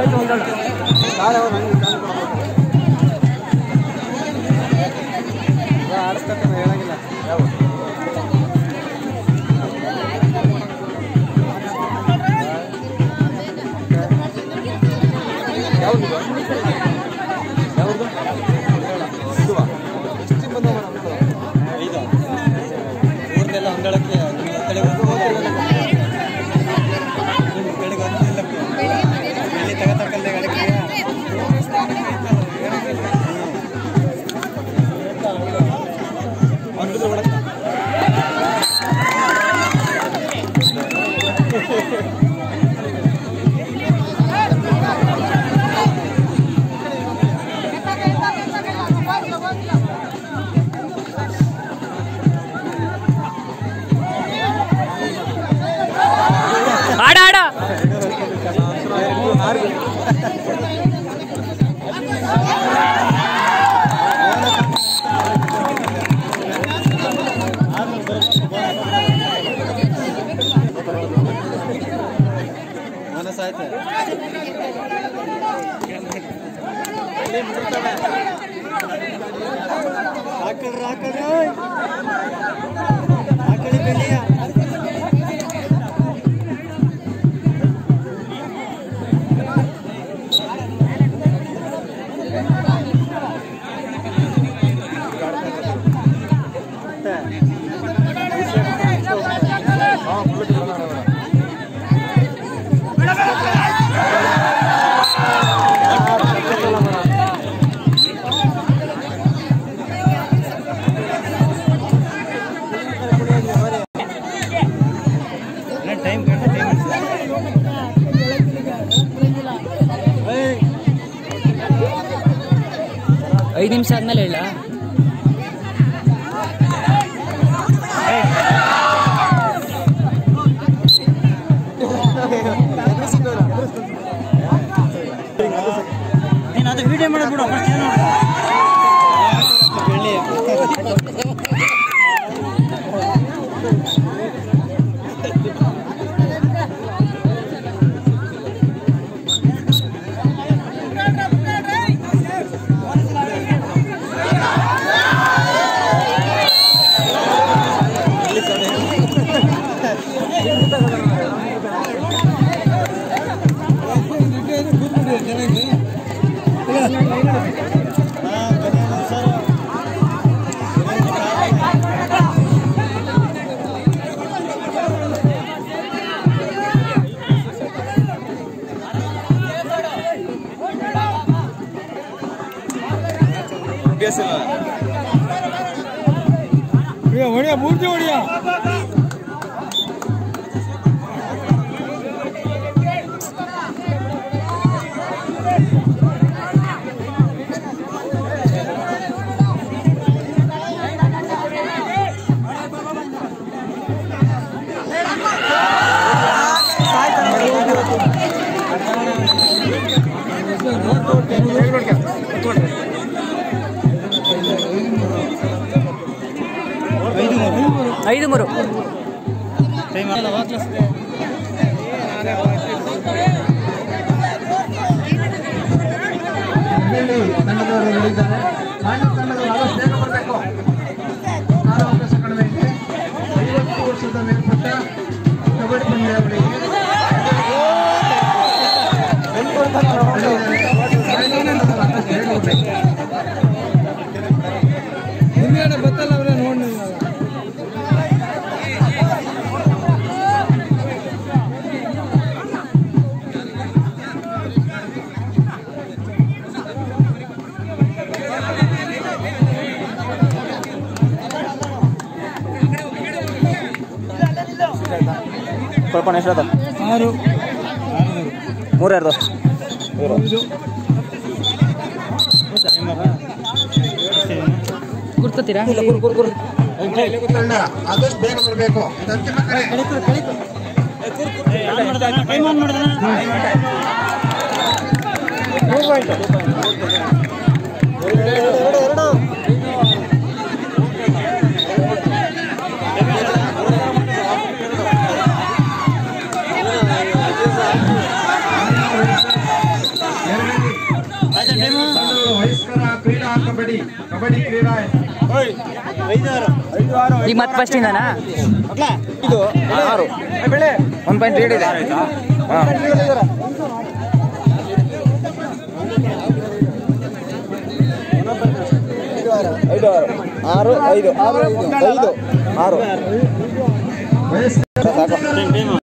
ಆಡಿಸ್ಕೊತಾನೆ ಹೇಳಂಗಿಲ್ಲ ಯಾವ ಯಾವ್ದು ಯಾವ್ದು ಇದುವಾ ಎಷ್ಟು ಬಂದವ ನಮ್ದು ಐದು ಊರ್ನೆಲ್ಲ ಹಂಗಳಕ್ಕೆ ನಿಮ್ಮ ಕಡೆ ನಿಮ್ಮ ಕಡೆಗೆ ಒಂದಿಲ್ಲ ಎಲ್ಲಿ ತಗತಕ್ಕಂಥ ಹೇಳಕ್ಕೆ ಅವ್ನಿಗೆ ಹೊಡಕ ಆಡ ಆಡ ಮನಸ್ಸು ಆಯ್ತು ಹಾಕಲ್ರಿ ಹಾಕಲ್ರಿ ಹಾಕಲಿ ಬೆಳ್ಳಿಯ ಟೈಮ್ ಐದು ನಿಮಿಷ ಆದ್ಮೇಲೆ ಹೇಳ ನೀನು ಅದು ವಿಡಿಯೋ ಮಾಡಿಬಿಡು ಫಸ್ಟ್ ಏನು ಬೆಳ್ಳಿ ಹೊಡಿಯ ಪೂರ್ತಿ ಹೊಡಿಯ ಐದು ಮೂರು ಟೈಮ್ ಆಗಲ್ಲ ವಾಕ್ಲಸ್ ಇಲ್ಲಿ ತಂಡದವರು ಹೇಳಿದ್ದಾರೆ ಮಾನ್ಯ ತಂಡದವರು ಆದಷ್ಟು ಬೇಗ ಬರಬೇಕು ಕಾಲಾವಕಾಶ ಕಡಿಮೆ ಇದೆ ಐವತ್ತು ವರ್ಷದ ಮೇಲ್ಪಟ್ಟ ಕಬಡ್ಡಿ ಪಂದ್ಯಾವಳಿಗೆ ಹಿಂದ್ಗಡೆ ಬತ್ತಲ್ಲ ಅವರೇ ನೋಡಿ ಕೊಳ್ಪಣ ಎಷ್ಟದ ಆರು ಮೂರು ಯಾರ್ದು ಗುರ್ಕೋತೀರಾ ತಂಡ ಆದಷ್ಟು ಬೇಗ ಬರಬೇಕು ಇದು ಅಂತಿಮ ಕರೆ ಟೈಮ್ ಆನ್ ಮಾಡಿದ ಕಬಡ್ಡಿ ಕಬಡ್ಡಿ ಕ್ರೀಡಾ ಈಗ ಮತ್ತೆ ಫಸ್ಟ್ ಇಂದನಾ ಇದು ಆರು ಒನ್ ಪಾಯಿಂಟ್ ಏಟ್ ಇದೆ ಹಾಂ ಐದು ಆರು ಐದು ಐದು ಆರು ವಯಸ್ಸು ಸಾಕು